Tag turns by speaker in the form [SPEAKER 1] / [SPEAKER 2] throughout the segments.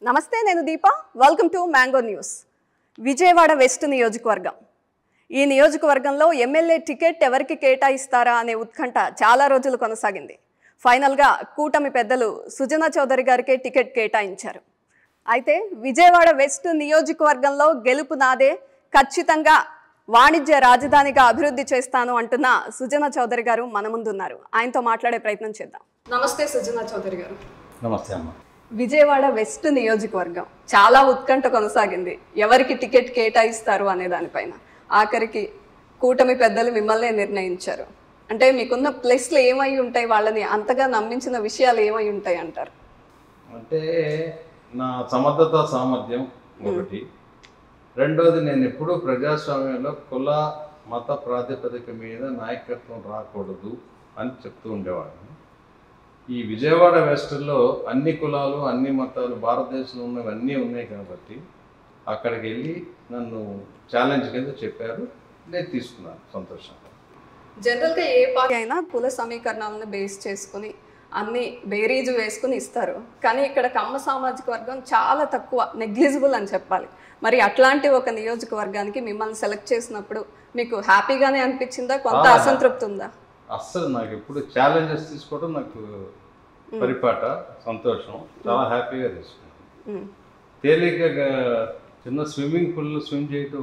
[SPEAKER 1] నమస్తే నేను Deepa welcome to mango news Vijayawada West నియోజకవర్గం ఈ నియోజకవర్గంలో ఎమ్మెల్యే టికెట్ ఎవరికి కేటాయిస్తారా అనే ఉత్కంఠ చాలా రోజులు కొనసాగింది ఫైనల్గా కూటమి పెద్దలు సుజనా చౌదరి గారికే టికెట్ కేటాయించారు అయితే విజయవాడ వెస్ట్ నియోజకవర్గంలో గెలుపు నాదే ఖచ్చితంగా వాణిజ్య రాజధానిగా అభివృద్ధి చేస్తాను అంటున్న సుజనా చౌదరి గారు మన ముందున్నారు ఆయనతో మాట్లాడే ప్రయత్నం చేద్దాం నమస్తే సుజనా చౌదరి గారు
[SPEAKER 2] నమస్తే అమ్మ
[SPEAKER 1] విజయవాడ వెస్ట్ నియోజకవర్గం చాలా ఉత్కంఠ కొనసాగింది ఎవరికి టికెట్ కేటాయిస్తారు అనే దానిపైన ఆఖరికి కూటమి పెద్దలు మిమ్మల్నే నిర్ణయించారు అంటే మీకున్న ప్లేస్లు ఏమై ఉంటాయి వాళ్ళని అంతగా నమ్మించిన విషయాలు ఏమై ఉంటాయి అంటారు
[SPEAKER 2] అంటే నా సమర్థత సామర్థ్యం ఒకటి రెండోది నేను ఎప్పుడూ ప్రజాస్వామ్యంలో కుల మత ప్రాతిపదిక మీద నాయకత్వం రాకూడదు అని చెప్తూ ఉండేవాడిని ఈ విజయవాడ వెస్ట్లో అన్ని కులాలు అన్ని మతాలు భారతదేశంలో ఉన్నవి అన్నీ ఉన్నాయి కాబట్టి అక్కడికి వెళ్ళి నన్ను ఛాలెంజ్ కింద చెప్పారు నేను తీసుకున్నాను సంతోషంగా
[SPEAKER 1] జనరల్గా ఏ పార్టీ అయినా కుల సమీకరణాలను బేస్ చేసుకుని అన్ని బేరీజు వేసుకుని ఇస్తారు కానీ ఇక్కడ కమ్మ సామాజిక వర్గం చాలా తక్కువ నెగ్లిజిబుల్ అని చెప్పాలి మరి అట్లాంటి ఒక నియోజకవర్గానికి మిమ్మల్ని సెలెక్ట్ చేసినప్పుడు మీకు హ్యాపీగానే అనిపించిందా కొంత
[SPEAKER 2] ఆ.
[SPEAKER 1] అసంతృప్తి ఉందా
[SPEAKER 2] అస్సలు నాకు ఎప్పుడు ఛాలెంజెస్ తీసుకోవడం నాకు పరిపాట సంతోషం చాలా హ్యాపీగా తీసుకున్నాను
[SPEAKER 1] ఉమ్,
[SPEAKER 2] తేలికగా చిన్న స్విమ్మింగ్ పూల్లో స్విమ్ చేయటం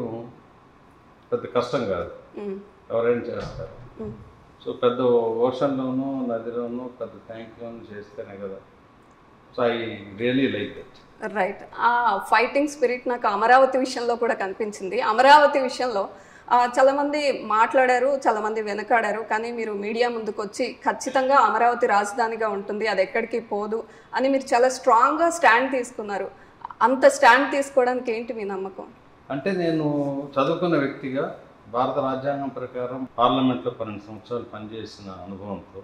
[SPEAKER 2] పెద్ద కష్టం కాదు
[SPEAKER 1] ఉమ్,
[SPEAKER 2] ఎవరైనా చేస్తారు
[SPEAKER 1] ఉమ్.
[SPEAKER 2] సో పెద్ద ఓషన్లోనూ నదిలోనూ పెద్ద ట్యాంక్లోనూ చేస్తేనే కదా so I really like it
[SPEAKER 1] right ఆ ఫైటింగ్ స్పిరిట్ నాకు అమరావతి విషయంలో కూడా కనిపించింది అమరావతి విషయంలో ఆ, చాలా మంది మాట్లాడారు చాలా మంది వెనకాడారు కానీ మీరు మీడియా ముందుకు వచ్చి ఖచ్చితంగా అమరావతి రాజధానిగా ఉంటుంది అది ఎక్కడికి పోదు అని మీరు చాలా స్ట్రాంగ్గా స్టాండ్ తీసుకున్నారు అంత స్టాండ్ తీసుకోవడానికి ఏంటి మీ నమ్మకం
[SPEAKER 2] అంటే నేను చదువుకున్న వ్యక్తిగా భారత రాజ్యాంగం ప్రకారం పార్లమెంట్లో పన్నెండు సంవత్సరాలు పనిచేసిన అనుభవంతో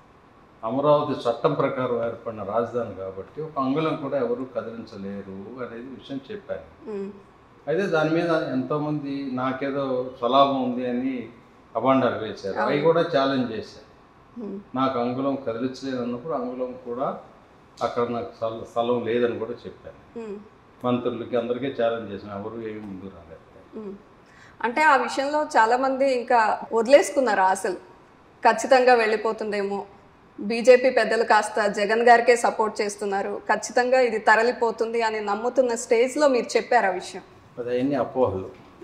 [SPEAKER 2] అమరావతి చట్టం ప్రకారం ఏర్పడిన రాజధాని కాబట్టి ఒక అంగుళం కూడా ఎవరు కదిలించలేరు అనేది విషయం చెప్పాను
[SPEAKER 1] ఉమ్,
[SPEAKER 2] అయితే దాని మీద ఎంతోమంది నాకేదో స్వలాభం ఉంది అని అబాండాలు వేశారు అవి కూడా ఛాలెంజ్ చేశారు
[SPEAKER 1] ఉమ్,
[SPEAKER 2] నాకు అంగుళం కదిలించలేదు అన్నప్పుడు అంగుళం కూడా అక్కడ నాకు స్థల- స్థలం లేదని కూడా చెప్పాను
[SPEAKER 1] ఉమ్,
[SPEAKER 2] మంత్రులకి అందరికీ ఛాలెంజ్ చేసిన ఎవరు ఏమి ముందు రాలేదు
[SPEAKER 1] ఉమ్. అంటే ఆ విషయంలో చాలా మంది ఇంకా వదిలేసుకున్నారు ఆశలు ఖచ్చితంగా వెళ్ళిపోతుందేమో బీజేపీ పెద్దలు కాస్త జగన్ గారికే సపోర్ట్ చేస్తున్నారు ఖచ్చితంగా ఇది తరలిపోతుంది అని నమ్ముతున్న స్టేజ్లో మీరు చెప్పారు ఆ విషయం
[SPEAKER 2] అది అన్ని అపోహలు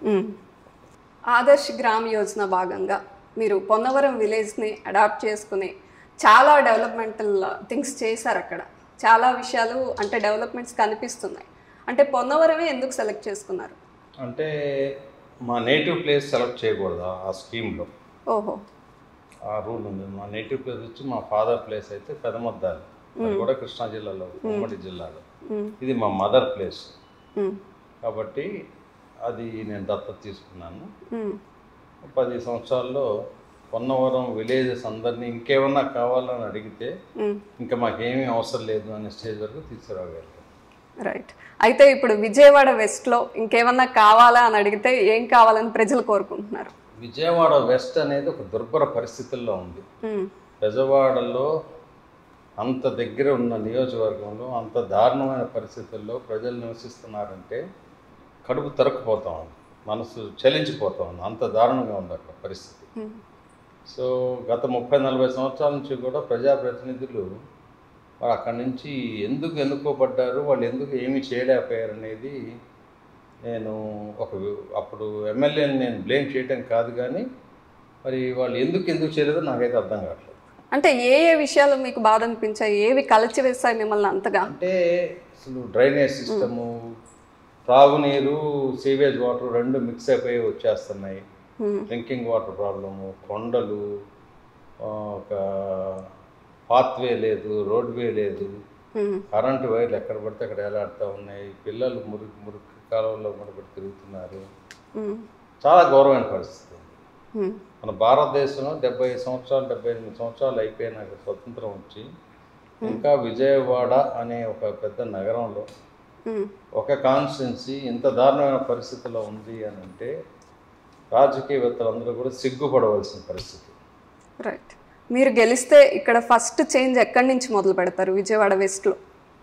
[SPEAKER 1] ఆదర్శ్ గ్రామ్ యోజన భాగంగా మీరు పొన్నవరం విలేజ్ని అడాప్ట్ చేసుకుని చాలా డెవలప్మెంటల్ థింగ్స్ చేశారు అక్కడ చాలా విషయాలు అంటే డెవలప్మెంట్స్ కనిపిస్తున్నాయి అంటే పొన్నవరమే ఎందుకు సెలెక్ట్ చేసుకున్నారు
[SPEAKER 2] అంటే మా నేటివ్ ప్లేస్ సెలెక్ట్ చేయకూడదు ఆ స్కీమ్లో
[SPEAKER 1] ఓహో
[SPEAKER 2] ఆ రూల్ ఉంది మా నేటివ్ ప్లేస్ వచ్చి మా ఫాదర్ ప్లేస్ అయితే పెదమద్దాలి అది కూడా కృష్ణా జిల్లాలో ఉమ్మడి జిల్లాలో
[SPEAKER 1] మ్మ్.
[SPEAKER 2] ఇది మా మదర్ ప్లేస్
[SPEAKER 1] మ్మ్.
[SPEAKER 2] కాబట్టి అది నేను దత్తత తీసుకున్నాను
[SPEAKER 1] మ్మ్.
[SPEAKER 2] పది సంవత్సరాల్లో పొన్నవరం విలేజెస్ అందరినీ ఇంకేమన్నా కావాలని అడిగితే
[SPEAKER 1] మ్మ్.
[SPEAKER 2] ఇంకా మాకేమీ అవసరం లేదు అనే స్టేజ్ వరకు తీసుకురాగలిగాం
[SPEAKER 1] రైట్ అయితే ఇప్పుడు విజయవాడ వెస్ట్లో ఇంకేమన్నా కావాలా అని అడిగితే ఏం కావాలని ప్రజలు కోరుకుంటున్నారు
[SPEAKER 2] విజయవాడ వెస్ట్ అనేది ఒక దుర్భర పరిస్థితుల్లో ఉంది
[SPEAKER 1] మ్మ్.
[SPEAKER 2] బెజవాడలో అంత దగ్గర ఉన్న నియోజకవర్గంలో అంత దారుణమైన పరిస్థితుల్లో ప్రజలు నివసిస్తున్నారంటే కడుపు తరుక్కుపోతా ఉంది మనసు చలించిపోతా ఉంది అంత దారుణంగా ఉంది అక్కడ పరిస్థితి
[SPEAKER 1] మ్మ్.
[SPEAKER 2] సో గత ముప్పై నలభై సంవత్సరాల నుంచి కూడా ప్రజాప్రతినిధులు వాళ్ళు అక్కడి నుంచి ఎందుకు ఎన్నుకోబడ్డారు వాళ్ళు ఎందుకు ఏమీ చేయలేకపోయారు అనేది నేను ఒక అప్పుడు ఎమ్మెల్యేని నేను బ్లేమ్ చేయటం కాదు కానీ మరి వాళ్ళు ఎందుకు ఎందుకు చేయలేదో నాకైతే అర్థం కావట్లేదు
[SPEAKER 1] అంటే ఏ ఏ విషయాలు మీకు బాధ అనిపించాయి ఏవి కలిచివేస్తాయి మిమ్మల్ని అంతగా
[SPEAKER 2] అంటే అసలు డ్రైనేజ్ సిస్టము త్రాగునీరు సీవేజ్ వాటర్ రెండు మిక్స్ అయిపోయి వచ్చేస్తున్నాయి
[SPEAKER 1] మ్మ్.
[SPEAKER 2] డ్రింకింగ్ వాటర్ ప్రాబ్లము కొండలు ఆ, ఒక పాత్వే లేదు రోడ్వే లేదు
[SPEAKER 1] మ్మ్.
[SPEAKER 2] కరెంటు వైర్లు ఎక్కడ పడితే అక్కడ ఎలాడుతూ ఉన్నాయి పిల్లలు మురికి మురికి కాలువల్లో మురికి తిరుగుతున్నారు
[SPEAKER 1] మ్మ్.
[SPEAKER 2] చాలా ఘోరమైన పరిస్థితి
[SPEAKER 1] మ్మ్.
[SPEAKER 2] మన భారతదేశంలో డెబ్బై సంవత్సరాలు డెబ్బై ఎనిమిది సంవత్సరాలు అయిపోయినాక స్వతంత్రం వచ్చి ఇంకా విజయవాడ అనే ఒక పెద్ద నగరంలో
[SPEAKER 1] మ్మ్.
[SPEAKER 2] ఒక కాన్స్టిట్యున్సీ ఇంత దారుణమైన పరిస్థితిలో ఉంది అని అంటే రాజకీయవేత్తలందరూ కూడా సిగ్గుపడవలసిన పరిస్థితి
[SPEAKER 1] రైట్ మీరు గెలిస్తే ఇక్కడ ఫస్ట్ చేంజ్ ఎక్కడి నుంచి మొదలు పెడతారు విజయవాడ వెస్ట్లో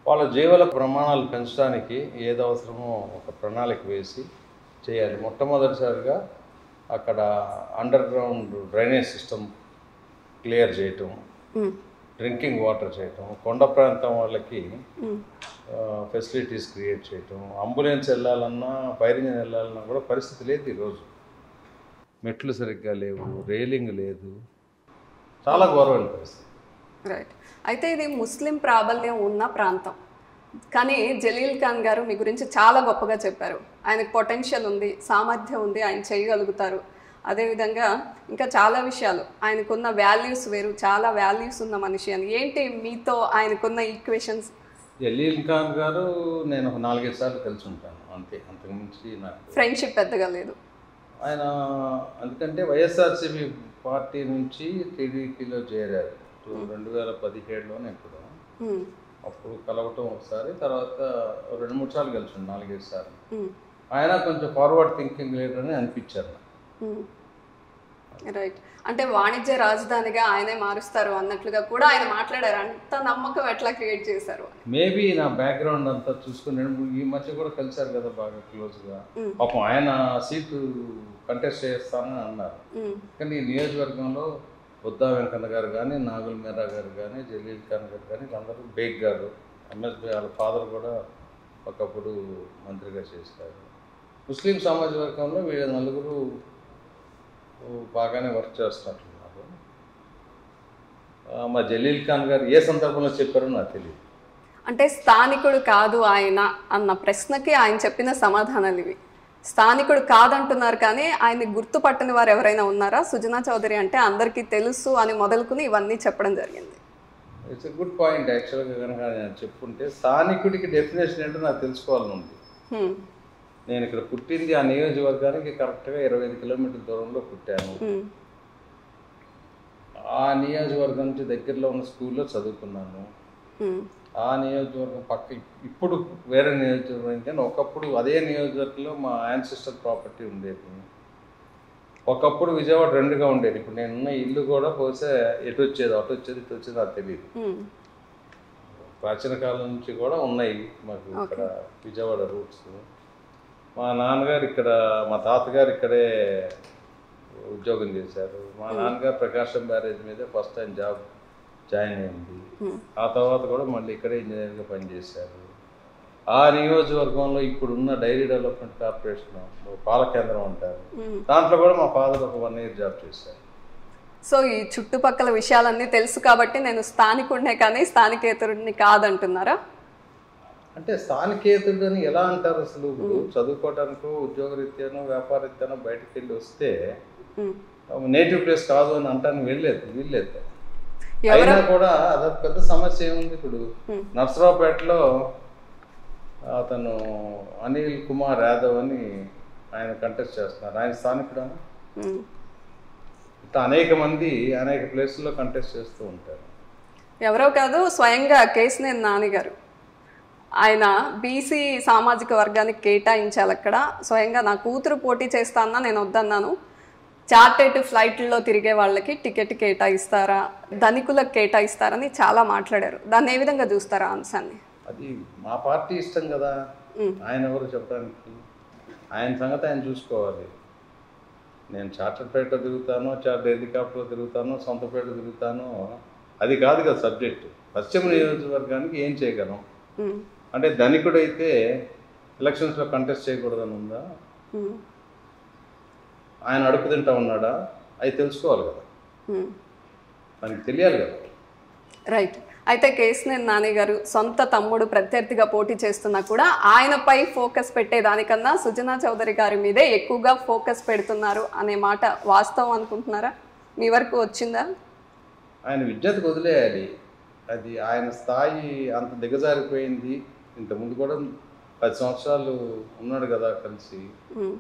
[SPEAKER 2] వాళ్ళ జీవుల ప్రమాణాలు పెంచడానికి ఏది అవసరమో ఒక ప్రణాళిక వేసి చేయాలి మొట్టమొదటిసారిగా అక్కడ underground drainage system clear చేయటం
[SPEAKER 1] ఉమ్,
[SPEAKER 2] డ్రింకింగ్ వాటర్ చేయటం కొండ ప్రాంతం వాళ్ళకి
[SPEAKER 1] ఉమ్,
[SPEAKER 2] ఫెసిలిటీస్ క్రియేట్ చేయటం అంబులెన్స్ వెళ్ళాలన్నా ఫైర్ ఇంజిన్ వెళ్ళాలన్నా కూడా పరిస్థితి లేదు ఈరోజు మెట్లు సరిగ్గా లేవు రైలింగ్ లేదు చాలా ఘోరమైన పరిస్థితి
[SPEAKER 1] రైట్ అయితే ఇది ముస్లిం ప్రాబల్యం ఉన్న ప్రాంతం కానీ జలీల్ ఖాన్ గారు మీ గురించి చాలా గొప్పగా చెప్పారు ఆయనకు పొటెన్షియల్ ఉంది సామర్థ్యం ఉంది ఆయన చేయగలుగుతారు అదేవిధంగా ఇంకా చాలా విషయాలు ఆయనకున్న వాల్యూస్ వేరు చాలా వాల్యూస్ ఉన్న మనిషి అని ఏంటి మీతో ఆయనకున్న ఈక్వేషన్స్
[SPEAKER 2] జలీల్ ఖాన్ గారు నేను ఒక నాలుగైదు సార్లు కలిసి ఉంటాను అంతే అంతకుమించి నాకు
[SPEAKER 1] ఫ్రెండ్షిప్ పెద్దగా లేదు
[SPEAKER 2] ఆయన ఎందుకంటే వైఎస్ఆర్సీపీ పార్టీ నుంచి టీడీపీలో చేరారు రెండు వేల పదిహేడులోనే ఇప్పుడు
[SPEAKER 1] ఉమ్,
[SPEAKER 2] అప్పుడు కలవటం ఒకసారి తర్వాత రెండు మూడు సార్లు కలిసి ఉన్నాం, నాలుగైదు సార్లు
[SPEAKER 1] ఉమ్,
[SPEAKER 2] ఆయన కొంచెం ఫార్వర్డ్ థింకింగ్ లీడర్ అని అనిపించారు నాకు.
[SPEAKER 1] ఉమ్. రైట్ అంటే వాణిజ్య రాజధానిగా ఆయనే మారుస్తారు అన్నట్లుగా కూడా ఆయన మాట్లాడారు అంత నమ్మకం ఎట్లా క్రియేట్ చేశారు అని
[SPEAKER 2] మేబీ నా బ్యాక్గ్రౌండ్ అంతా చూసుకుని రెండు మూడు- ఈ మధ్య కూడా కలిశారు కదా బాగా క్లోజ్గా
[SPEAKER 1] మ్మ్.
[SPEAKER 2] పాపం ఆయన సీటు కంటెస్ట్ చేస్తానని అన్నారు
[SPEAKER 1] ఉమ్,
[SPEAKER 2] కానీ ఈ నియోజకవర్గంలో బుద్ధా వెంకన్న గారు కానీ నాగుల్ మీరా గారు కానీ జలీల్ ఖాన్ గారు కానీ వీళ్ళందరూ బేగ్ గారు ఎంఎస్బి వాళ్ళ ఫాదర్ కూడా ఒకప్పుడు మంత్రిగా చేశారు ముస్లిం సమాజ వర్గంలో వీళ్ళ నలుగురు బాగానే వర్క్ చేస్తున్నట్లున్నారు ఆ, మా జలీల్ ఖాన్ గారు ఏ సందర్భంలో చెప్పారో నాకు తెలియదు
[SPEAKER 1] అంటే స్థానికుడు కాదు ఆయన అన్న ప్రశ్నకి ఆయన చెప్పిన సమాధానాలు ఇవి స్థానికుడు కాదంటున్నారు కానీ ఆయన్ని గుర్తుపట్టని వారు ఎవరైనా ఉన్నారా సుజనా చౌదరి అంటే అందరికీ తెలుసు అని మొదలుకుని ఇవన్నీ చెప్పడం జరిగింది
[SPEAKER 2] ఇట్స్ ఎ గుడ్ పాయింట్ యాక్చువల్గా కనుక నేను చెప్పుకుంటే స్థానికుడికి డెఫినేషన్ ఏంటో నాకు తెలుసుకోవాలని ఉంది
[SPEAKER 1] హ్మ్,
[SPEAKER 2] నేను ఇక్కడ పుట్టింది ఆ నియోజకవర్గానికి కరెక్ట్గా ఇరవై ఐదు కిలోమీటర్ల దూరంలో పుట్టాను
[SPEAKER 1] హ్మ్,
[SPEAKER 2] ఆ నియోజకవర్గం నుంచి దగ్గరలో ఉన్న స్కూల్లో చదువుకున్నాను
[SPEAKER 1] హ్మ్,
[SPEAKER 2] ఆ నియోజకవర్గం పక్క ఇప్పుడు వేరే నియోజకవర్గం కానీ ఒకప్పుడు అదే నియోజకవర్గంలో మా యాన్సిస్టర్ ప్రాపర్టీ ఉండేది ఒకప్పుడు విజయవాడ రెండుగా ఉండేది ఇప్పుడు నేనున్న ఇల్లు కూడా పోసే ఎటు వచ్చేది అటు వచ్చేది ఇటు వచ్చేది నాకు తెలియదు
[SPEAKER 1] హ్మ్,
[SPEAKER 2] ప్రాచీన కాలం నుంచి కూడా ఉన్నాయి మాకు ఇక్కడ విజయవాడ రూట్స్ మా నాన్నగారు ఇక్కడ మా తాతగారు ఇక్కడే ఉద్యోగం చేశారు మా నాన్నగారు ప్రకాశం బ్యారేజ్ మీద ఫస్ట్ టైం జాబ్ జాయిన్ అయింది
[SPEAKER 1] హ్మ్.
[SPEAKER 2] ఆ తర్వాత కూడా మళ్ళీ ఇక్కడే ఇంజనీర్గా పనిచేశారు ఆ నియోజకవర్గంలో ఇప్పుడున్న డైరీ డెవలప్మెంట్ కార్పొరేషన్ పాల కేంద్రం అంటారు
[SPEAKER 1] హ్మ్.
[SPEAKER 2] దాంట్లో కూడా మా ఫాదర్ ఒక వన్ ఇయర్ జాబ్ చేశారు
[SPEAKER 1] సో ఈ చుట్టుపక్కల విషయాలన్నీ తెలుసు కాబట్టి నేను స్థానికుడినే కానీ స్థానికేతరుడిని కాదంటున్నారా
[SPEAKER 2] అంటే స్థానికేతుడు అని ఎలా అంటారు అసలు ఇప్పుడు చదువుకోవడానికో ఉద్యోగరీత్యానో వ్యాపారరీత్యానో బయటకు వెళ్ళి వస్తే
[SPEAKER 1] హ్మ్.
[SPEAKER 2] నేటివ్ ప్లేస్ కాదు అని అంటానికి వెళ్ళలేదు వీల్లేదు
[SPEAKER 1] ఎవరు
[SPEAKER 2] అయినా కూడా అదొక పెద్ద సమస్య ఏముంది ఇప్పుడు
[SPEAKER 1] Hmm.
[SPEAKER 2] నర్సరావుపేటలో అతను అనిల్ కుమార్ యాదవ్ అని ఆయన కంటెస్ట్ చేస్తున్నారు ఆయన స్థానికుడా
[SPEAKER 1] హ్మ్.
[SPEAKER 2] ఇట్లా అనేక మంది అనేక ప్లేసుల్లో కంటెస్ట్ చేస్తూ ఉంటారు
[SPEAKER 1] ఎవరో కాదు స్వయంగా కేసినేని నాని గారు ఆయన బీసీ సామాజిక వర్గానికి కేటాయించాలి అక్కడ స్వయంగా నా కూతురు పోటీ చేస్తానా నేను వద్దన్నాను చార్టెడ్ ఫ్లైట్లో తిరిగే వాళ్ళకి టికెట్ కేటాయిస్తారా ధనికులకు కేటాయిస్తారని చాలా మాట్లాడారు దాన్ని ఏ విధంగా చూస్తారా ఆ అంశాన్ని
[SPEAKER 2] అది మా పార్టీ ఇష్టం కదా
[SPEAKER 1] మ్.
[SPEAKER 2] ఆయన ఎవరు చెప్పడానికి ఆయన సంగతి ఆయన చూసుకోవాలి నేను చార్టర్ పేట తిరుగుతాను చార్టర్ హెలికాప్టర్ తిరుగుతాను సొంత పేట తిరుగుతాను అది కాదు కదా సబ్జెక్ట్ పశ్చిమ నియోజకవర్గానికి ఏం చేయగలం
[SPEAKER 1] ఉమ్,
[SPEAKER 2] అంటే ధనికుడైతే ఎలక్షన్స్లో కంటెస్ట్ చేయకూడదని ఉందా
[SPEAKER 1] ఉమ్,
[SPEAKER 2] ఆయన అడుపు తింటా ఉన్నాడా అవి తెలుసుకోవాలి కదా
[SPEAKER 1] ఉమ్.
[SPEAKER 2] మనకి తెలియాలి కదా
[SPEAKER 1] రైట్ అయితే కేసినేని నాని గారు సొంత తమ్ముడు ప్రత్యర్థిగా పోటీ చేస్తున్నా కూడా ఆయనపై ఫోకస్ పెట్టేదానికన్నా సుజనా చౌదరి గారి మీదే ఎక్కువగా ఫోకస్ పెడుతున్నారు అనే మాట వాస్తవం అనుకుంటున్నారా మీ వరకు వచ్చిందా
[SPEAKER 2] ఆయన విద్యకు వదిలేయాలి అది ఆయన స్థాయి అంత దిగజారిపోయింది ఇంతకుముందు కూడా పది సంవత్సరాలు ఉన్నాడు కదా కలిసి
[SPEAKER 1] ఉమ్,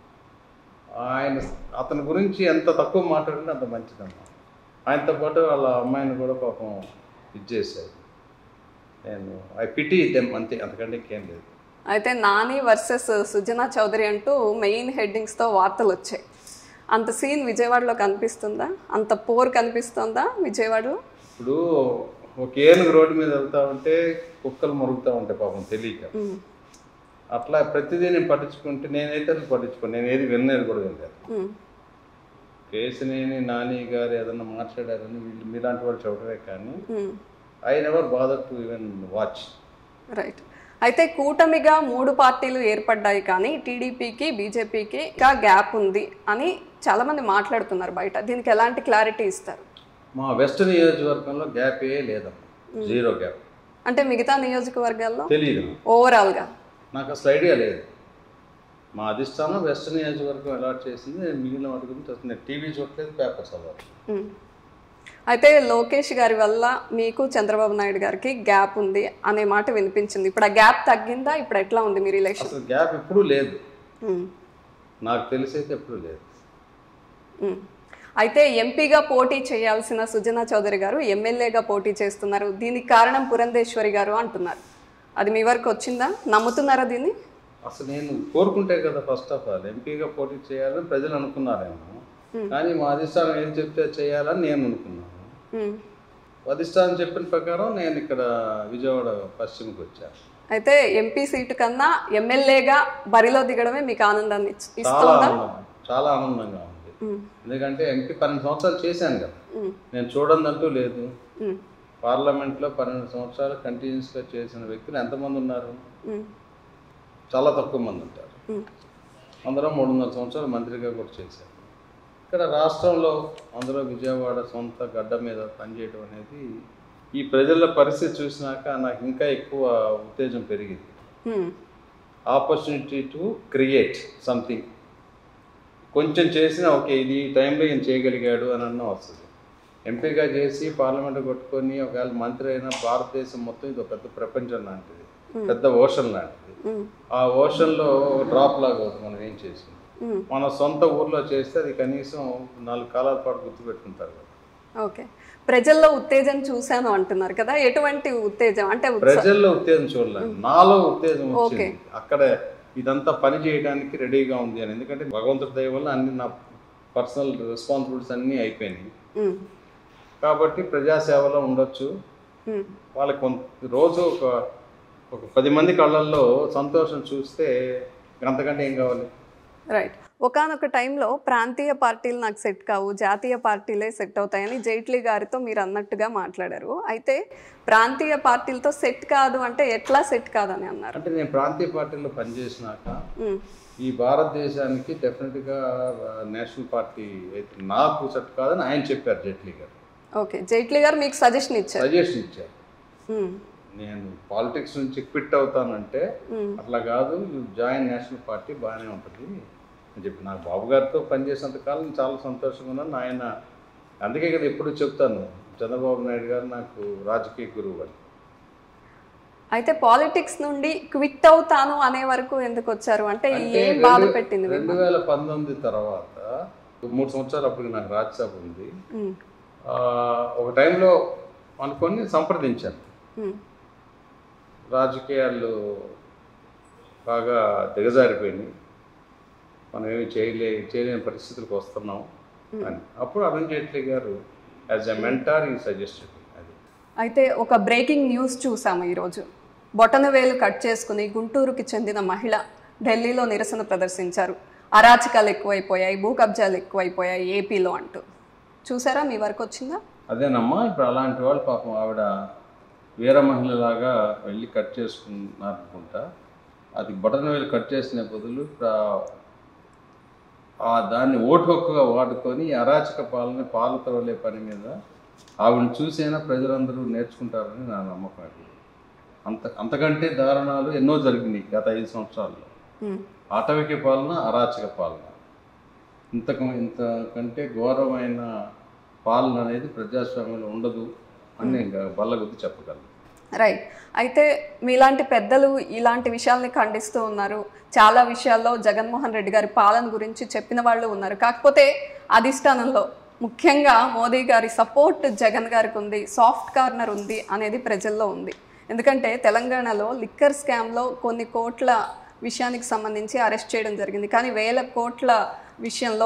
[SPEAKER 2] ఆయన అతని గురించి ఎంత తక్కువ మాట్లాడితే అంత మంచిదమ్మా ఆయనతో పాటు వాళ్ళ అమ్మాయిని కూడా పాపం ఇది చేశారు నేను ఐ పిటి దెమ్ అంతే అంతకంటే ఇంకేం లేదు
[SPEAKER 1] అయితే నాని వర్సెస్ సుజనా చౌదరి అంటూ మెయిన్ హెడ్డింగ్స్తో వార్తలు వచ్చాయి అంత సీన్ విజయవాడలో కనిపిస్తుందా అంత పోర్ కనిపిస్తుందా విజయవాడలో
[SPEAKER 2] ఇప్పుడు ఒక ఏనుగు రోడ్డు మీద వెళ్తా ఉంటే కుక్కలు మురుగుతూ ఉంటాయి పాపం తెలియక
[SPEAKER 1] ఉమ్,
[SPEAKER 2] అట్లా ప్రతిదీ నేను పట్టించుకుంటే నేనైతే అసలు పట్టించుకోను నేను ఏది విన్నది కూడా వినలేదు
[SPEAKER 1] ఉమ్,
[SPEAKER 2] కేసినేని నాని గారు ఏదన్నా మాట్లాడారని వీళ్ళు మీలాంటి వాళ్ళు చెప్పడమే కానీ
[SPEAKER 1] um.
[SPEAKER 2] I never bother to even watch
[SPEAKER 1] right అయితే కూటమిగా మూడు పార్టీలు ఏర్పడ్డాయి కానీ టీడీపీకి బీజేపీకి ఇంకా గ్యాప్ ఉంది అని చాలా మంది మాట్లాడుతున్నారు బయట దీనికి ఎలాంటి క్లారిటీ ఇస్తారు
[SPEAKER 2] మా వెస్ట్ నియోజకవర్గంలో గ్యాప్ ఏ లేదమ్మా జీరో గ్యాప్
[SPEAKER 1] అంటే మిగతా నియోజకవర్గాల్లో
[SPEAKER 2] తెలియదు
[SPEAKER 1] ఓవరాల్గా
[SPEAKER 2] నాకు అసలు ఐడియా లేదు మా అధిష్టానం వెస్ట్ నియోజకవర్గం అలాట్ చేసింది నేను మిగిలిన వాటి గురించి అసలు నేను టీవీ చూడలేదు పేపర్ చదవాలి
[SPEAKER 1] ఉమ్. అయితే లోకేష్ గారి వల్ల మీకు చంద్రబాబు నాయుడు గారికి గ్యాప్ ఉంది అనే మాట వినిపించింది ఇప్పుడు ఆ గ్యాప్ తగ్గిందా ఇప్పుడు ఎట్లా ఉంది మీ రిలేషన్
[SPEAKER 2] అసలు గ్యాప్ ఎప్పుడూ లేదు నాకు తెలిసి అయితే ఎప్పుడూ లేదు
[SPEAKER 1] అయితే ఎంపీగా పోటీ చేయాల్సిన సుజనా చౌదరి గారు ఎమ్మెల్యేగా పోటీ చేస్తున్నారు దీనికి కారణం పురంధేశ్వరి గారు అంటున్నారు అది మీ వరకు వచ్చిందా నమ్ముతున్నారా దీన్ని
[SPEAKER 2] అసలు నేను కోరుకుంటే కదా ఫస్ట్ ఆఫ్ ఆల్ ఎంపీగా పోటీ చేయాలని ప్రజలు అనుకున్నారేమో కానీ మా అధిష్టానం ఏం చెప్తే చేయాలని నేను అనుకున్నాను
[SPEAKER 1] ఉమ్.
[SPEAKER 2] అధిష్టానం చెప్పిన ప్రకారం నేను ఇక్కడ విజయవాడ పశ్చిమకి వచ్చాను
[SPEAKER 1] అయితే ఎంపీ సీటు కన్నా ఎమ్మెల్యేగా బరిలో దిగడమే మీకు ఆనందాన్ని ఇచ్-
[SPEAKER 2] చాలా
[SPEAKER 1] ఇస్తుందా
[SPEAKER 2] ఆనందం చాలా ఆనందంగా ఉంది
[SPEAKER 1] ఉమ్.
[SPEAKER 2] ఎందుకంటే ఎంపీ పన్నెండు సంవత్సరాలు చేశాను కదా
[SPEAKER 1] ఉమ్.
[SPEAKER 2] నేను చూడందంటూ లేదు
[SPEAKER 1] ఉమ్.
[SPEAKER 2] పార్లమెంట్లో పన్నెండు సంవత్సరాలు కంటిన్యూస్గా చేసిన వ్యక్తులు ఎంతమంది ఉన్నారు
[SPEAKER 1] ఉమ్.
[SPEAKER 2] చాలా తక్కువ మంది ఉంటారు
[SPEAKER 1] ఉమ్.
[SPEAKER 2] అందరూ మూడున్నర సంవత్సరాలు మంత్రిగా కూడా చేశారు ఇక్కడ రాష్ట్రంలో అందులో విజయవాడ సొంత గడ్డ మీద పనిచేయడం అనేది ఈ ప్రజల పరిస్థితి చూసినాక నాకు ఇంకా ఎక్కువ ఉత్తేజం పెరిగింది
[SPEAKER 1] um.
[SPEAKER 2] Opportunity to create something కొంచెం చేసినా ఓకే ఇది ఈ టైంలో ఈయన చేయగలిగాడు అని అన్న వస్తుంది ఎంపీగా చేసి పార్లమెంట్ కొట్టుకొని ఒకవేళ మంత్రి అయినా భారతదేశం మొత్తం ఇది ఒక పెద్ద ప్రపంచం లాంటిది పెద్ద ఓషన్ లాంటిది
[SPEAKER 1] ఉమ్.
[SPEAKER 2] ఆ ఓషన్లో డ్రాప్ లాగా అవుతుంది మనం ఏం చేసింది
[SPEAKER 1] ఉమ్.
[SPEAKER 2] మన సొంత ఊర్లో చేస్తే అది కనీసం నాలుగు కాలాల పాటు గుర్తుపెట్టుకుంటారు కదా
[SPEAKER 1] ఓకే ప్రజల్లో ఉత్తేజం చూశాను అంటున్నారు కదా ఎటువంటి ఉత్తేజం అంటే ఉత్స-
[SPEAKER 2] ప్రజల్లో ఉత్తేజం చూడలేదు నాలో ఉత్తేజం
[SPEAKER 1] ఓకే.
[SPEAKER 2] వచ్చింది అక్కడ ఇదంతా పని చేయడానికి రెడీగా ఉంది అని ఎందుకంటే భగవంతుడి దయ వల్ల అన్ని నా పర్సనల్ రెస్పాన్సిబిలిటీస్ అన్నీ అయిపోయినాయి
[SPEAKER 1] ఉమ్.
[SPEAKER 2] కాబట్టి ప్రజాసేవలో ఉండొచ్చు
[SPEAKER 1] ఉమ్.
[SPEAKER 2] వాళ్ళకి కొంత రోజు ఒక ఒక పది మంది కళ్ళల్లో సంతోషం చూస్తే అంతకంటే ఏం కావాలి
[SPEAKER 1] రైట్ ఒకానొక టైంలో ప్రాంతీయ పార్టీలు నాకు సెట్ కావు జాతీయ పార్టీలే సెట్ అవుతాయని జైట్లీ గారితో మీరు అన్నట్టుగా మాట్లాడారు అయితే ప్రాంతీయ పార్టీలతో సెట్ కాదు అంటే ఎట్లా సెట్ కాదని అన్నారు
[SPEAKER 2] అంటే నేను ప్రాంతీయ పార్టీలో పనిచేసినాక
[SPEAKER 1] ఉమ్.
[SPEAKER 2] ఈ భారతదేశానికి డెఫినెట్గా నేషనల్ పార్టీ అయితే నాకు సెట్ కాదని ఆయన చెప్పారు జైట్లీ గారు
[SPEAKER 1] ఓకే జైట్లీ గారు మీకు సజెషన్ ఇచ్చారు
[SPEAKER 2] సజెషన్ ఇచ్చారు
[SPEAKER 1] ఉమ్.
[SPEAKER 2] నేను పాలిటిక్స్ నుంచి క్విట్ అవుతానంటే
[SPEAKER 1] ఉమ్.
[SPEAKER 2] అట్లా కాదు జాయిన్ నేషనల్ పార్టీ బాగానే ఉంటుంది అని చెప్పి నాకు బాబు గారితో పనిచేసినంత కాలం చాలా సంతోషంగా ఉన్నాను ఆయన అందుకే కదా ఎప్పుడు చెప్తాను చంద్రబాబు నాయుడు గారు నాకు రాజకీయ గురువు అని
[SPEAKER 1] అయితే పాలిటిక్స్ నుండి క్విట్ అవుతాను అనే వరకు ఎందుకు వచ్చారు అంటే
[SPEAKER 2] అంటే
[SPEAKER 1] ఏం బాధ
[SPEAKER 2] రెండు-
[SPEAKER 1] పెట్టింది మీకు?
[SPEAKER 2] రెండు వేల పంతొమ్మిది తర్వాత మూడు సంవత్సరాలు అప్పటికి నాకు రాజ్యసభ ఉంది
[SPEAKER 1] ఉమ్.
[SPEAKER 2] ఆ, ఒక టైంలో అనుకొని సంప్రదించాను
[SPEAKER 1] ఉమ్.
[SPEAKER 2] రాజకీయాలు బాగా దిగజారిపోయినాయి మనం ఏమి చేయలే చేయలేని పరిస్థితులకు వస్తున్నాం అని అప్పుడు అరుణ్ జైట్లీ గారు యాజ్ ఎ మెంటార్ ఈ సజెస్టెడ్ అది
[SPEAKER 1] అయితే ఒక బ్రేకింగ్ న్యూస్ చూసాము ఈరోజు బొటనవేలు కట్ చేసుకుని గుంటూరుకి చెందిన మహిళ ఢిల్లీలో నిరసన ప్రదర్శించారు అరాచకాలు ఎక్కువైపోయాయి భూ కబ్జాలు ఎక్కువైపోయాయి ఏపీలో అంటూ చూసారా మీ వరకు వచ్చిందా
[SPEAKER 2] అదేనమ్మా ఇప్పుడు అలాంటి వాళ్ళు పాపం ఆవిడ వీర మహిళలాగా వెళ్ళి కట్ చేసుకున్నారు అనుకుంటా అది బటన్ వేలు కట్ చేసిన బదులు ఇప్పుడు ఆ- ఆ దాన్ని ఓటు హక్కుగా వాడుకొని ఈ అరాచక పాలన పాలు త్రవలే పని మీద ఆవిడని చూసైనా ప్రజలందరూ నేర్చుకుంటారని నా నమ్మకం అది అంత అంతకంటే దారుణాలు ఎన్నో జరిగినాయి గత ఐదు సంవత్సరాల్లో
[SPEAKER 1] ఉమ్.
[SPEAKER 2] ఆటవిక పాలన అరాచక పాలన ఇంతకు ఇంతకంటే ఘోరమైన పాలన అనేది ప్రజాస్వామ్యంలో ఉండదు అని నేను బల్లగుద్ది చెప్పగలను
[SPEAKER 1] రైట్ అయితే మీలాంటి పెద్దలు ఇలాంటి విషయాల్ని ఖండిస్తూ ఉన్నారు చాలా విషయాల్లో జగన్మోహన్ రెడ్డి గారి పాలన గురించి చెప్పిన వాళ్ళు ఉన్నారు కాకపోతే అధిష్టానంలో ముఖ్యంగా మోదీ గారి సపోర్ట్ జగన్ గారికి ఉంది సాఫ్ట్ కార్నర్ ఉంది అనేది ప్రజల్లో ఉంది ఎందుకంటే తెలంగాణలో లిక్కర్ స్కామ్లో కొన్ని కోట్ల విషయానికి సంబంధించి అరెస్ట్ చేయడం జరిగింది కానీ వేల కోట్ల విషయంలో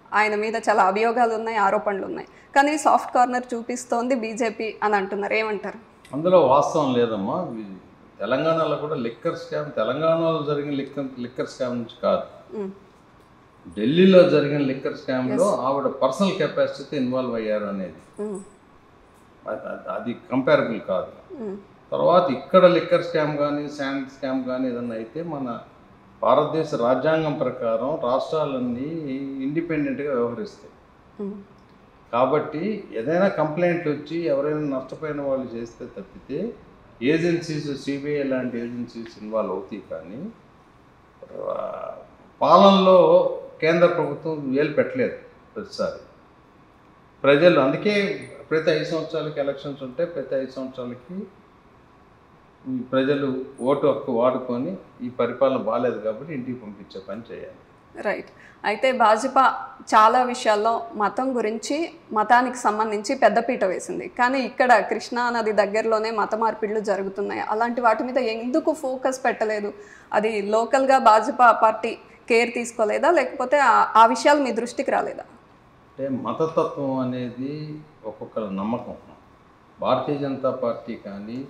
[SPEAKER 1] ఆయన మీద చాలా అభియోగాలు ఉన్నాయి ఆరోపణలు ఉన్నాయి కానీ సాఫ్ట్ కార్నర్ చూపిస్తోంది బీజేపీ అని అంటున్నారు ఏమంటారు
[SPEAKER 2] అందులో వాస్తవం లేదమ్మా వి- తెలంగాణలో కూడా లిక్కర్ స్కామ్ తెలంగాణలో జరిగిన లిక్కర్ లిక్కర్ స్కామ్ నుంచి కాదు
[SPEAKER 1] ఉమ్,
[SPEAKER 2] ఢిల్లీలో జరిగిన లిక్కర్ స్కామ్లో ఆవిడ పర్సనల్ కెపాసిటీ ఇన్వాల్వ్ అయ్యారు అనేది
[SPEAKER 1] ఉమ్,
[SPEAKER 2] అది- అది- అది కంపారబుల్ కాదు
[SPEAKER 1] ఉమ్,
[SPEAKER 2] తర్వాత ఇక్కడ లిక్కర్ స్కామ్ కానీ శాండ్ స్కామ్ కానీ ఏదన్నా అయితే మన భారతదేశ రాజ్యాంగం ప్రకారం రాష్ట్రాలన్నీ ఇండిపెండెంట్గా వ్యవహరిస్తాయి
[SPEAKER 1] ఉమ్,
[SPEAKER 2] కాబట్టి ఏదైనా కంప్లైంట్లు వచ్చి ఎవరైనా నష్టపోయిన వాళ్ళు చేస్తే తప్పితే ఏజెన్సీస్ సిబిఐ లాంటి ఏజెన్సీస్ ఇన్వాల్వ్ అవుతాయి కానీ ఆ, పాలనలో కేంద్ర ప్రభుత్వం వేలు పెట్టలేదు ప్రతిసారి ప్రజలు అందుకే ప్రతి ఐదు సంవత్సరాలకి ఎలక్షన్స్ ఉంటే ప్రతి ఐదు సంవత్సరాలకి ఈ ప్రజలు ఓటు హక్కు వాడుకొని ఈ పరిపాలన బాగాలేదు కాబట్టి ఇంటికి పంపించే పని చేయాలి
[SPEAKER 1] రైట్ అయితే భాజపా చాలా విషయాల్లో మతం గురించి మతానికి సంబంధించి పెద్దపీట వేసింది కానీ ఇక్కడ కృష్ణా నది దగ్గరలోనే మత మార్పిడులు జరుగుతున్నాయి అలాంటి వాటి మీద ఎందుకు ఫోకస్ పెట్టలేదు అది లోకల్గా భాజపా పార్టీ కేర్ తీసుకోలేదా లేకపోతే ఆ- ఆ విషయాలు మీ దృష్టికి రాలేదా
[SPEAKER 2] అంటే మతతత్వం అనేది ఒక్కొక్కరి నమ్మకం భారతీయ జనతా పార్టీ కానీ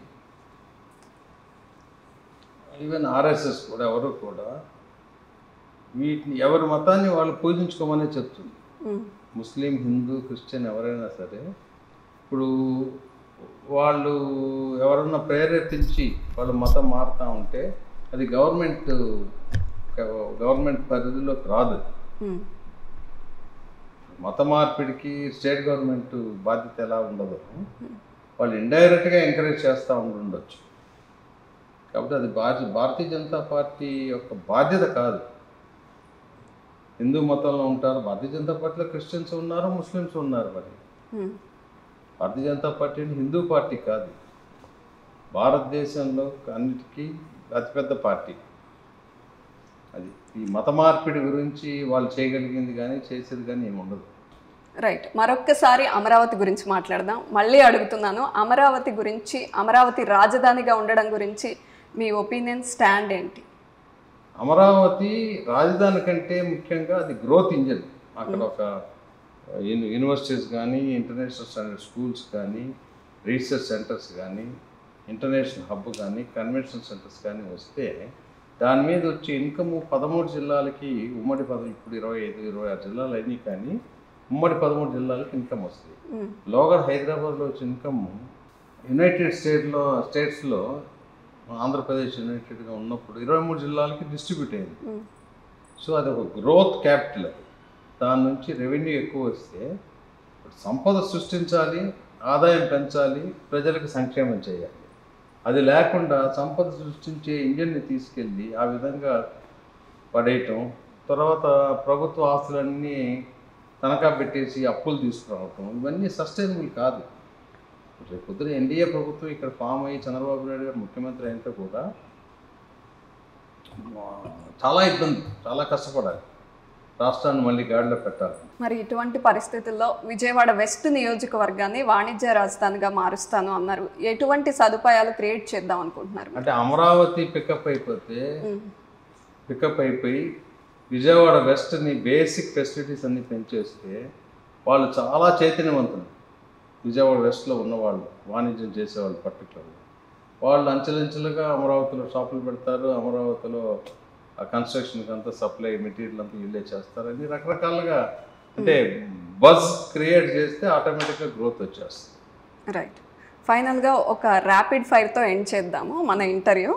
[SPEAKER 2] ఈవెన్ ఆర్ఎస్ఎస్ కూడా ఎవరు కూడా వీటిని ఎవరి మతాన్ని వాళ్ళు పూజించుకోమనే చెప్తుంది
[SPEAKER 1] ఉమ్,
[SPEAKER 2] ముస్లిం హిందూ క్రిస్టియన్ ఎవరైనా సరే ఇప్పుడు వాళ్ళు ఎవరన్నా ప్రేరేపించి వాళ్ళ మతం మారుతూ ఉంటే అది గవర్నమెంట్ గవర్నమెంట్ పరిధిలోకి రాదు అది.
[SPEAKER 1] ఉమ్,
[SPEAKER 2] మత మార్పిడికి స్టేట్ గవర్నమెంట్ బాధ్యత ఎలా ఉండదు వాళ్ళు ఇండైరెక్ట్గా ఎంకరేజ్ చేస్తూ ఉండుండొచ్చు కాబట్టి అది భారత భారతీయ జనతా పార్టీ యొక్క బాధ్యత కాదు హిందూ మతంలో ఉంటారు భారతీయ జనతా పార్టీలో క్రిస్టియన్స్ ఉన్నారు ముస్లిమ్స్ ఉన్నారు మరి
[SPEAKER 1] ఉమ్,
[SPEAKER 2] భారతీయ జనతా పార్టీ అంటే హిందూ పార్టీ కాదు భారతదేశంలో అన్నిటికీ అతిపెద్ద పార్టీ అది ఈ మత మార్పిడి గురించి వాళ్ళు చేయగలిగింది కానీ చేసేది కానీ ఏమి ఉండదు
[SPEAKER 1] రైట్ మరొక్కసారి అమరావతి గురించి మాట్లాడదాం మళ్ళీ అడుగుతున్నాను అమరావతి గురించి అమరావతి రాజధానిగా ఉండడం గురించి మీ ఒపీనియన్ స్టాండ్ ఏంటి
[SPEAKER 2] అమరావతి రాజధాని కంటే ముఖ్యంగా అది గ్రోత్ ఇంజిన్ అక్కడ ఒక యూని- యూనివర్సిటీస్ కానీ ఇంటర్నేషనల్ స్టాండర్డ్ స్కూల్స్ కానీ రీసెర్చ్ సెంటర్స్ కానీ ఇంటర్నేషనల్ హబ్ కానీ కన్వెన్షన్ సెంటర్స్ కానీ వస్తే దాని మీద వచ్చే ఇన్కమ్ పదమూడు జిల్లాలకి ఉమ్మడి పద ఇప్పుడు ఇరవై ఐదు ఇరవై ఆరు జిల్లాలు అయినాయి కానీ ఉమ్మడి పదమూడు జిల్లాలకి ఇన్కమ్ వస్తుంది
[SPEAKER 1] ఉమ్,
[SPEAKER 2] లోగర్ హైదరాబాద్లో వచ్చే ఇన్కమ్ యునైటెడ్ స్టేట్లో స్టేట్స్లో ఆంధ్రప్రదేశ్ యునైటెడ్గా ఉన్నప్పుడు ఇరవై మూడు జిల్లాలకి డిస్ట్రిబ్యూట్ అయింది
[SPEAKER 1] ఉమ్,
[SPEAKER 2] సో అది ఒక గ్రోత్ క్యాపిటల్ అది దాని నుంచి రెవెన్యూ ఎక్కువ వస్తే ఇప్పుడు సంపద సృష్టించాలి ఆదాయం పెంచాలి ప్రజలకు సంక్షేమం చేయాలి అది లేకుండా సంపద సృష్టించే ఇంజన్ని తీసుకెళ్ళి ఆ విధంగా పడేయటం తర్వాత ప్రభుత్వ ఆస్తులన్నీ తనఖా పెట్టేసి అప్పులు తీసుకురావటం ఇవన్నీ సస్టైనబుల్ కాదు రేపు పొద్దున ఎన్డీఏ ప్రభుత్వం ఇక్కడ ఫామ్ అయ్యి చంద్రబాబు నాయుడు గారు ముఖ్యమంత్రి అయితే కూడా ఆ, చాలా ఇబ్బంది చాలా కష్టపడాలి రాష్ట్రాన్ని మళ్ళీ గాడిలో పెట్టాలి
[SPEAKER 1] మరి ఇటువంటి పరిస్థితుల్లో విజయవాడ వెస్ట్ నియోజకవర్గాన్ని వాణిజ్య రాజధానిగా మారుస్తాను అన్నారు ఎటువంటి సదుపాయాలు క్రియేట్ చేద్దాం అనుకుంటున్నారు
[SPEAKER 2] అంటే అమరావతి పికప్ అయిపోతే
[SPEAKER 1] ఉమ్,
[SPEAKER 2] పికప్ అయిపోయి విజయవాడ వెస్ట్ని బేసిక్ ఫెసిలిటీస్ అన్ని పెంచేస్తే వాళ్ళు చాలా చైతన్యవంతులు విజయవాడ వెస్ట్లో ఉన్నవాళ్ళు వాణిజ్యం చేసేవాళ్ళు పర్టికులర్గా వాళ్ళు అంచెలంచెలుగా అమరావతిలో షాపులు పెడతారు అమరావతిలో ఆ కన్స్ట్రక్షన్కి అంతా సప్లై మెటీరియల్ అంతా వీళ్ళే చేస్తారు అన్ని రకరకాలుగా అంటే బజ్ క్రియేట్ చేస్తే ఆటోమేటిక్గా గ్రోత్ వచ్చేస్తుంది
[SPEAKER 1] రైట్ ఫైనల్గా ఒక ర్యాపిడ్ ఫైర్తో ఎండ్ చేద్దాము మన ఇంటర్వ్యూ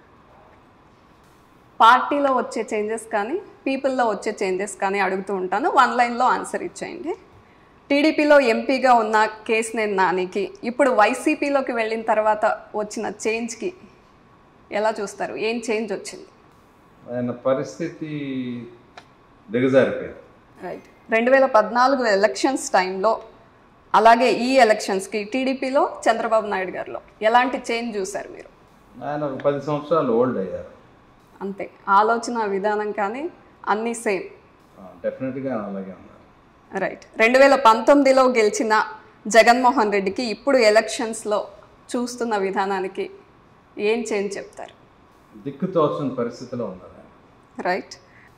[SPEAKER 1] పార్టీలో వచ్చే చేంజెస్ కానీ పీపుల్లో వచ్చే చేంజెస్ కానీ అడుగుతూ ఉంటాను వన్ లైన్లో ఆన్సర్ ఇచ్చేయండి టీడీపీలో ఎంపీగా ఉన్న కేసినేని నానికి ఇప్పుడు వైసీపీలోకి వెళ్ళిన తర్వాత వచ్చిన చేంజ్కి ఎలా చూస్తారు ఏం చేంజ్ వచ్చింది
[SPEAKER 2] ఆయన పరిస్థితి దిగజారిపోయింది
[SPEAKER 1] రైట్ రెండు వేల పద్నాలుగు ఎలక్షన్స్ టైంలో అలాగే ఈ ఎలక్షన్స్కి టీడీపీలో చంద్రబాబు నాయుడు గారిలో ఎలాంటి చేంజ్ చూశారు మీరు
[SPEAKER 2] ఆయన ఒక పది సంవత్సరాలు ఓల్డ్ అయ్యారు
[SPEAKER 1] అంతే ఆలోచన విధానం కానీ అన్నీ సేమ్
[SPEAKER 2] డెఫినెట్గా అలాగే ఉన్నారు
[SPEAKER 1] రైట్ రెండు వేల పంతొమ్మిదిలో గెలిచిన జగన్మోహన్ రెడ్డికి ఇప్పుడు ఎలక్షన్స్లో చూస్తున్న విధానానికి ఏం చేంజ్ చెప్తారు
[SPEAKER 2] దిక్కు తోచని పరిస్థితిలో ఉన్నారు ఆయన
[SPEAKER 1] రైట్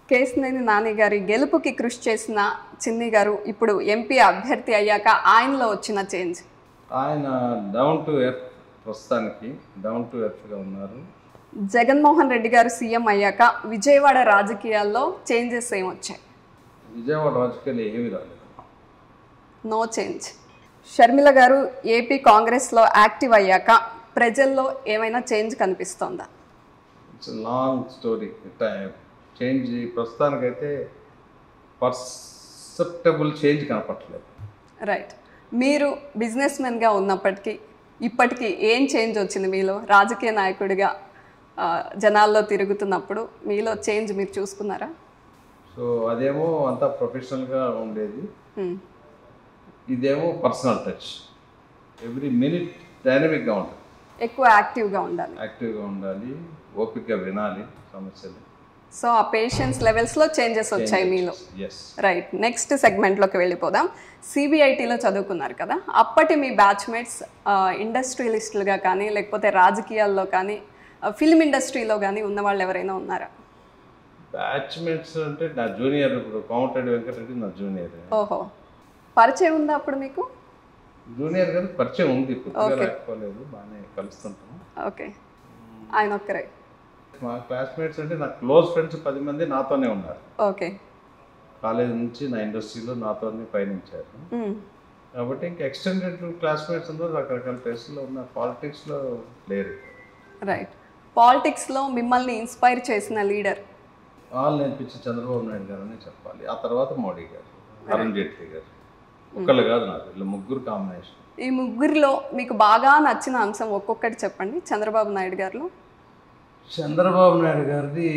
[SPEAKER 1] కేసినేని నాని గారి గెలుపుకి కృషి చేసిన చిన్ని గారు ఇప్పుడు ఎంపీ అభ్యర్థి అయ్యాక ఆయనలో వచ్చిన చేంజ్
[SPEAKER 2] ఆయన డౌన్ టు ఎర్త్ ప్రస్తుతానికి డౌన్ టు ఎర్త్గా ఉన్నారు
[SPEAKER 1] జగన్మోహన్ రెడ్డి గారు సీఎం అయ్యాక విజయవాడ రాజకీయాల్లో చేంజెస్ ఏం వచ్చాయి
[SPEAKER 2] విజయవాడ రాజకీయాలు ఏమీ రాలేదు
[SPEAKER 1] నో చేంజ్ షర్మిల గారు ఏపీ కాంగ్రెస్లో యాక్టివ్ అయ్యాక ప్రజల్లో ఏమైనా చేంజ్ కనిపిస్తోందా
[SPEAKER 2] ఇట్స్ లాంగ్ స్టోరీ చేంజ్ ప్రస్తుతానికైతే పర్సెప్టబుల్ చేంజ్ కనపట్లేదు
[SPEAKER 1] రైట్ మీరు బిజినెస్ మెన్గా ఉన్నప్పటికీ ఇప్పటికీ ఏం చేంజ్ వచ్చింది మీలో రాజకీయ నాయకుడిగా ఆ, జనాల్లో తిరుగుతున్నప్పుడు మీలో చేంజ్ మీరు చూసుకున్నారా
[SPEAKER 2] సో అదేమో అంతా ప్రొఫెషనల్గా ఉండేది
[SPEAKER 1] Hmm.
[SPEAKER 2] ఇదేమో పర్సనల్ టచ్ ఎవ్రీ మినిట్ డైనమిక్గా ఉంటుంది
[SPEAKER 1] ఎక్కువ యాక్టివ్గా ఉండాలి
[SPEAKER 2] యాక్టివ్గా ఉండాలి ఓపికగా వినాలి సమస్యలు
[SPEAKER 1] సో ఆ పేషెన్స్ లెవెల్స్లో చేంజెస్ వచ్చాయి మీలో
[SPEAKER 2] ఎస్
[SPEAKER 1] రైట్ నెక్స్ట్ సెగ్మెంట్లోకి వెళ్ళిపోదాం సిబిఐటీలో చదువుకున్నారు కదా అప్పటి మీ బ్యాచ్మేట్స్ ఇండస్ట్రియలిస్టులుగా కానీ లేకపోతే రాజకీయాల్లో కానీ ఫిల్మ్ ఇండస్ట్రీలో కానీ ఉన్న వాళ్ళు ఎవరైనా ఉన్నారా
[SPEAKER 2] బ్యాచ్మేట్స్ అంటే నా జూనియర్ ఇప్పుడు కోమటిరెడ్డి వెంకటరెడ్డి నా జూనియర్
[SPEAKER 1] ఓహో పరిచయం ఉందా అప్పుడు మీకు
[SPEAKER 2] జూనియర్ గారికి పరిచయం ఉంది కొద్దిగా లేకపోలేదు బాగానే కలుస్తుంటాం
[SPEAKER 1] ఓకే ఆయన ఒక్కరే
[SPEAKER 2] మా క్లాస్మేట్స్ అంటే నా క్లోజ్ ఫ్రెండ్స్ పది మంది నాతోనే ఉన్నారు
[SPEAKER 1] ఓకే
[SPEAKER 2] కాలేజ్ నుంచి నా ఇండస్ట్రీలో నాతోనే పయనించారు
[SPEAKER 1] మ్మ్.
[SPEAKER 2] కాబట్టి ఇంకా ఎక్స్టెండెడ్ క్లాస్మేట్స్ అందరూ రకరకాల ప్లేస్లో ఉన్న పాలిటిక్స్లో లేరు
[SPEAKER 1] రైట్ పాలిటిక్స్లో మిమ్మల్ని ఇన్స్పైర్ చేసిన లీడర్
[SPEAKER 2] వాళ్ళు నేర్పించి చంద్రబాబు నాయుడు గారు అని చెప్పాలి ఆ తర్వాత మోడీ గారు అరుణ్ జైట్లీ గారు ఒకళ్ళు కాదు నాకు వీళ్ళు ముగ్గురు కాంబినేషన్
[SPEAKER 1] ఈ ముగ్గురిలో మీకు బాగా నచ్చిన అంశం ఒక్కొక్కటి చెప్పండి చంద్రబాబు నాయుడు గారిలో
[SPEAKER 2] చంద్రబాబు నాయుడు గారిది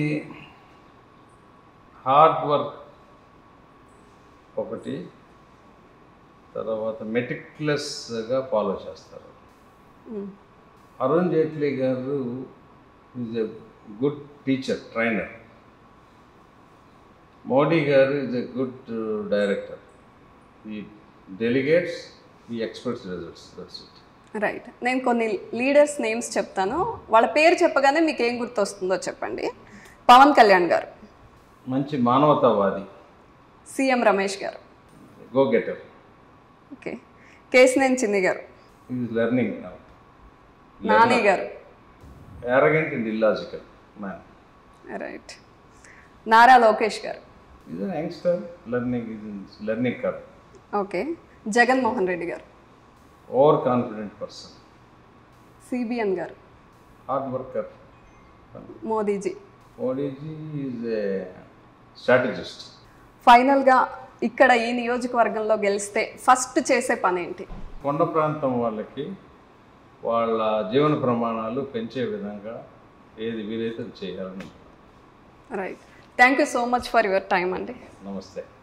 [SPEAKER 2] హార్డ్ వర్క్ ఒకటి తర్వాత మెటిక్యులస్గా ఫాలో చేస్తారు
[SPEAKER 1] మ్మ్.
[SPEAKER 2] అరుణ్ జైట్లీ గారు is a good teacher trainer Modi గారు ఈజ్ ఎ గుడ్ డైరెక్టర్ ఈ డెలిగేట్స్ ఈ experts results that's it
[SPEAKER 1] right నేను కొన్ని లీడర్స్ నేమ్స్ చెప్తాను వాళ్ళ పేరు చెప్పగానే మీకు ఏం గుర్తొస్తుందో చెప్పండి పవన్ కళ్యాణ్ గారు
[SPEAKER 2] మంచి మానవతావాది
[SPEAKER 1] సీఎం రమేష్ గారు
[SPEAKER 2] గో గెటర్
[SPEAKER 1] ఓకే కేసినేని చిన్ని గారు
[SPEAKER 2] ఈజ్ లెర్నింగ్
[SPEAKER 1] నాని గారు
[SPEAKER 2] arrogant and illogical man.
[SPEAKER 1] Right Nara Lokesh గారు
[SPEAKER 2] He's an youngster, learning, he's in learning curve.
[SPEAKER 1] Okay Jaganmohan Reddy గారు
[SPEAKER 2] Overconfident person,
[SPEAKER 1] సిబిఎన్ గారు
[SPEAKER 2] hard worker.
[SPEAKER 1] మోదీజీ
[SPEAKER 2] Modi ji is a strategist.
[SPEAKER 1] ఫైనల్గా ఇక్కడ ఈ నియోజకవర్గంలో గెలిస్తే ఫస్ట్ చేసే పని ఏంటి
[SPEAKER 2] కొండ ప్రాంతం వాళ్ళకి వాళ్ళ జీవన ప్రమాణాలు పెంచే విధంగా ఏది వీలైతే అది చేయాలని
[SPEAKER 1] right thank you so much for your time అండి
[SPEAKER 2] నమస్తే